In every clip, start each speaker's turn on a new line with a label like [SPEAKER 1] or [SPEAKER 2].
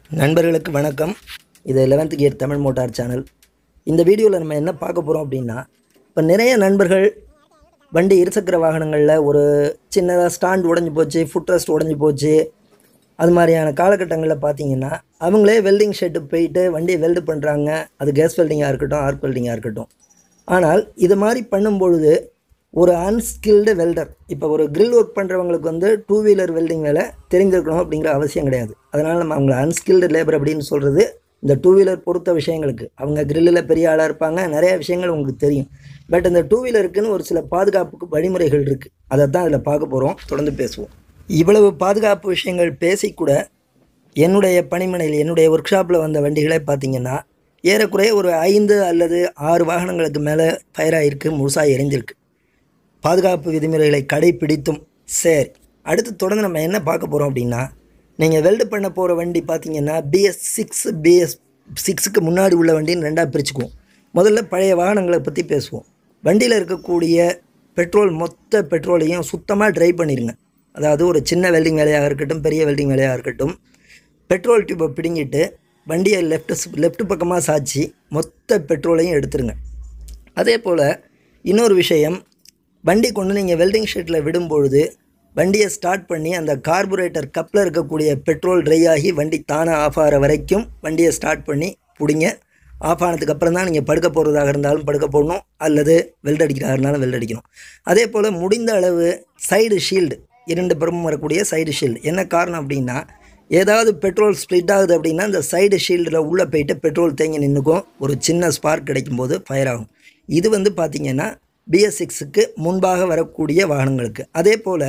[SPEAKER 1] நண்பர்களுக்கு வணக்கம் இது eleventh gear Tamil motor channel இந்த வீடியோவில் நம்ம என்ன பார்க்க போகிறோம் அப்படின்னா இப்போ நிறைய நண்பர்கள் வண்டி இருசக்கர வாகனங்களில் ஒரு சின்னதாக ஸ்டாண்ட் உடஞ்சி போச்சு ஃபுட் ரெஸ்ட் உடஞ்சி போச்சு அது மாதிரியான காலகட்டங்களில் பார்த்தீங்கன்னா அவங்களே வெல்டிங் ஷெட்டு போயிட்டு வண்டியை வெல்டு பண்ணுறாங்க அது கேஸ் வெல்டிங்காக இருக்கட்டும் ஆர்க் வெல்டிங்காக இருக்கட்டும் ஆனால் இது மாதிரி பண்ணும்பொழுது ஒரு அன்ஸ்கில்டு வெல்டர் இப்போ ஒரு கிரில் ஒர்க் பண்ணுறவங்களுக்கு வந்து டூ வீலர் வெல்டிங் வேலை தெரிஞ்சிருக்கணும் அப்படிங்கிற அவசியம் கிடையாது அதனால் நம்ம அவங்கள அன்ஸ்கில்டு லேபர் அப்படின்னு சொல்கிறது இந்த டூ வீலர் பொறுத்த விஷயங்களுக்கு அவங்க கிரில்லில் பெரிய ஆளாக இருப்பாங்க நிறைய விஷயங்கள் உங்களுக்கு தெரியும் பட் இந்த டூ வீலருக்குன்னு ஒரு சில பாதுகாப்புக்கு வழிமுறைகள் இருக்குது அதை தான் அதில் பார்க்க போகிறோம் தொடர்ந்து பேசுவோம் இவ்வளவு பாதுகாப்பு விஷயங்கள் பேசிக்கூட என்னுடைய பணிமனையில் என்னுடைய ஒர்க் ஷாப்பில் வந்த வண்டிகளே பார்த்தீங்கன்னா ஏறக்குறைய ஒரு ஐந்து அல்லது ஆறு வாகனங்களுக்கு மேலே ஃபயர் ஆகிருக்கு முழுசாக எரிஞ்சிருக்கு பாதுகாப்பு விதிமுறைகளை கடைப்பிடித்தும் சரி அடுத்து தொடர்ந்து நம்ம என்ன பார்க்க போகிறோம் அப்படின்னா நீங்கள் வெல்டு பண்ண போகிற வண்டி பார்த்தீங்கன்னா பிஎஸ் சிக்ஸ் பிஎஸ் சிக்ஸுக்கு முன்னாடி உள்ள வண்டின்னு ரெண்டாக பிரிச்சுக்குவோம் முதல்ல பழைய வாகனங்களை பற்றி பேசுவோம் வண்டியில் இருக்கக்கூடிய பெட்ரோல் மொத்த பெட்ரோலையும் சுத்தமாக ட்ரை பண்ணிடுங்க அதாவது ஒரு சின்ன வெல்டிங் வேலையாக இருக்கட்டும் பெரிய வெல்டிங் வேலையாக இருக்கட்டும் பெட்ரோல் டியூப்பை பிடுங்கிட்டு வண்டியை லெஃப்ட் லெஃப்ட் பக்கமாக சாய்ச்சி மொத்த பெட்ரோலையும் எடுத்துருங்க அதே போல் இன்னொரு விஷயம் வண்டி கொண்டு நீங்கள் வெல்டிங் ஷீட்டில் விடும்பொழுது வண்டியை ஸ்டார்ட் பண்ணி அந்த கார்புரேட்டர் கப்பில் இருக்கக்கூடிய பெட்ரோல் ட்ரை ஆகி வண்டி தானாக ஆஃப் ஆகிற வரைக்கும் வண்டியை ஸ்டார்ட் பண்ணி பிடிங்க ஆஃப் ஆனதுக்கு அப்புறம் தான் நீங்கள் படுக்க போகிறதாக இருந்தாலும் படுக்க போடணும் அல்லது வெல்ட் அடிக்கிறதா இருந்தாலும் வெல்ட் அடிக்கணும் அதே போல் முடிந்த அளவு சைடு ஷீல்டு இரண்டு புறமும் வரக்கூடிய சைடு ஷீல்டு என்ன காரணம் அப்படின்னா ஏதாவது பெட்ரோல் ஸ்ப்ளிட் ஆகுது அப்படின்னா அந்த சைடு ஷீல்டில் உள்ளே போயிட்டு பெட்ரோல் தேங்கி நின்றுக்கும் ஒரு சின்ன ஸ்பார்க் கிடைக்கும் போது ஃபயர் ஆகும் இது வந்து பார்த்திங்கன்னா பிஎஸ் சிக்ஸுக்கு முன்பாக வரக்கூடிய வாகனங்களுக்கு அதே போல்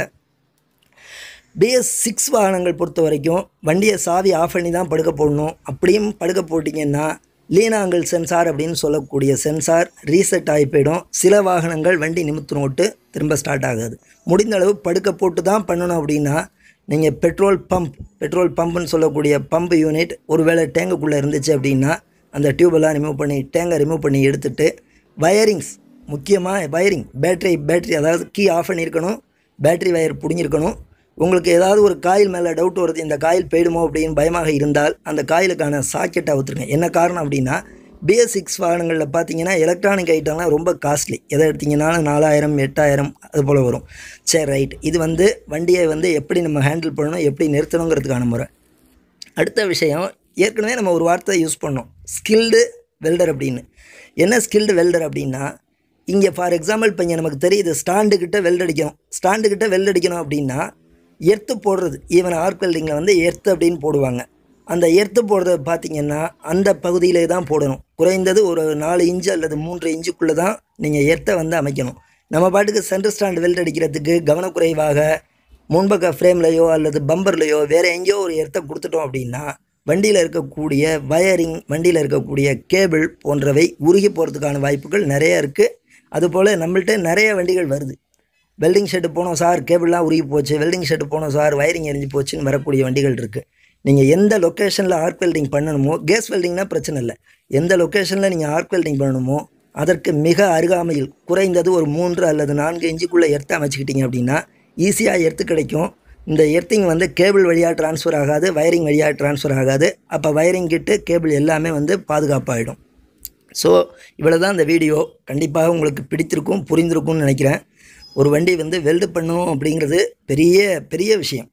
[SPEAKER 1] பிஎஸ் சிக்ஸ் வாகனங்கள் பொறுத்த வரைக்கும் வண்டியை சாவி ஆஃப் பண்ணி தான் படுக்க போடணும் அப்படியும் படுக்க போட்டிங்கன்னா லீனாங்கல் சென்சார் அப்படின்னு சொல்லக்கூடிய சென்சார் ரீசெட் ஆகி போயிடும் சில வாகனங்கள் வண்டி நிமித்து நோட்டு திரும்ப ஸ்டார்ட் ஆகாது முடிந்த அளவு படுக்க போட்டு தான் பண்ணணும் அப்படின்னா நீங்கள் பெட்ரோல் பம்ப் பெட்ரோல் பம்புன்னு சொல்லக்கூடிய பம்ப் யூனிட் ஒருவேளை டேங்குக்குள்ளே இருந்துச்சு அப்படின்னா அந்த டியூபெல்லாம் ரிமூவ் பண்ணி டேங்கை ரிமூவ் பண்ணி எடுத்துட்டு வயரிங்ஸ் முக்கியமாக வயரிங் பேட்ரி பேட்ரி அதாவது கீ ஆஃப் பண்ணியிருக்கணும் பேட்ரி வயர் பிடிங்கிருக்கணும் உங்களுக்கு ஏதாவது ஒரு காயில் மேலே டவுட் வருது இந்த காயில் போயிடுமோ அப்படின்னு பயமாக இருந்தால் அந்த காயிலுக்கான சாக்கெட்டை அவுத்துருங்க என்ன காரணம் அப்படின்னா பிஎஸ் சிக்ஸ் வாகனங்களில் பார்த்தீங்கன்னா எலக்ட்ரானிக் ஐட்டம்லாம் ரொம்ப காஸ்ட்லி எதை எடுத்திங்கனாலும் நாலாயிரம் எட்டாயிரம் அது போல் வரும் சரி ரைட் இது வந்து வண்டியை வந்து எப்படி நம்ம ஹேண்டில் பண்ணணும் எப்படி நிறுத்தணுங்கிறதுக்கான முறை அடுத்த விஷயம் ஏற்கனவே நம்ம ஒரு வார்த்தை யூஸ் பண்ணோம் ஸ்கில்டு வெல்டர் அப்படின்னு என்ன ஸ்கில்டு வெல்டர் அப்படின்னா இங்கே ஃபார் எக்ஸாம்பிள் இப்போ இங்கே நமக்கு தெரியுது ஸ்டாண்டுக்கிட்ட வெல்ட் அடிக்கணும் ஸ்டாண்டுக்கிட்ட வெல்ட் அடிக்கணும் அப்படின்னா எர்த்து போடுறது ஈவன் ஆர்க் வெல்டிங்கில் வந்து எர்த்து அப்படின்னு போடுவாங்க அந்த எர்த்து போடுறது பார்த்திங்கன்னா அந்த பகுதியிலே தான் போடணும் குறைந்தது ஒரு நாலு இன்ச்சு அல்லது மூன்று இன்ச்சுக்குள்ளே தான் நீங்கள் எர்த்தை வந்து அமைக்கணும் நம்ம பாட்டுக்கு சென்டர் ஸ்டாண்ட் வெல்ட் அடிக்கிறதுக்கு கவனக்குறைவாக முன்பக்க ஃப்ரேம்லையோ அல்லது பம்பர்லையோ வேறு எங்கேயோ ஒரு எர்த்தை கொடுத்துட்டோம் அப்படின்னா வண்டியில் இருக்கக்கூடிய வயரிங் வண்டியில் இருக்கக்கூடிய கேபிள் போன்றவை உருகி போகிறதுக்கான வாய்ப்புகள் நிறைய இருக்குது அதுபோல் நம்மள்ட்ட நிறைய வண்டிகள் வருது வெல்டிங் ஷெட்டு போனோம் சார் கேபிள்லாம் உருகி போச்சு வெல்டிங் ஷெட்டு போனோம் சார் வயரிங் எரிஞ்சு போச்சுன்னு வரக்கூடிய வண்டிகள் இருக்குது நீங்கள் எந்த லொக்கேஷனில் ஆர்க் வெல்டிங் பண்ணணுமோ கேஸ் வெல்டிங்னா பிரச்சனை இல்லை எந்த லொக்கேஷனில் நீங்கள் ஆர்க் வெல்டிங் பண்ணணுமோ அதற்கு மிக அருகாமையில் குறைந்தது ஒரு மூன்று அல்லது நான்கு இன்ச்சுக்குள்ளே எர்த்து அமைச்சிக்கிட்டீங்க அப்படின்னா ஈஸியாக எர்த்து கிடைக்கும் இந்த எர்த்திங் வந்து கேபிள் வழியாக ட்ரான்ஸ்ஃபர் ஆகாது வயரிங் வழியாக ட்ரான்ஸ்ஃபர் ஆகாது அப்போ வயரிங் கிட்டு கேபிள் எல்லாமே வந்து பாதுகாப்பாகிடும் ஸோ இவ்வளோ தான் இந்த வீடியோ கண்டிப்பாக உங்களுக்கு பிடித்திருக்கும் புரிந்திருக்கும்னு நினைக்கிறேன் ஒரு வண்டி வந்து வெல்டு பண்ணணும் அப்படிங்கிறது பெரிய பெரிய விஷயம்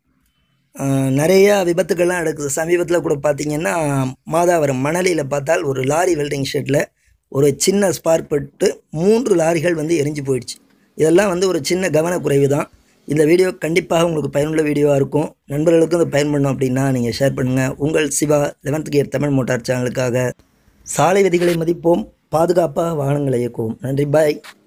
[SPEAKER 1] ஆஹ் நிறைய விபத்துக்கள்லாம் நடக்குது சமீபத்தில் கூட பார்த்தீங்கன்னா மாதாவரம் மணலியில் பார்த்தால் ஒரு லாரி வெல்டிங் ஷெட்டில் ஒரு சின்ன ஸ்பார்க் பட்டு மூன்று லாரிகள் வந்து எரிஞ்சு போயிடுச்சு இதெல்லாம் வந்து ஒரு சின்ன கவனக்குறைவு தான் இந்த வீடியோ கண்டிப்பாக உங்களுக்கு பயனுள்ள வீடியோவாக இருக்கும் நண்பர்களுக்கும் இது பயன் பண்ணணும் அப்படின்னா நீங்கள் ஷேர் பண்ணுங்கள் உங்கள் Siva eleventh gear Tamil motor சேனலுக்காக சாலை விதிகளை மதிப்போம் பாதுகாப்பாக வாகனங்களை இயக்குவோம் நன்றி பாய்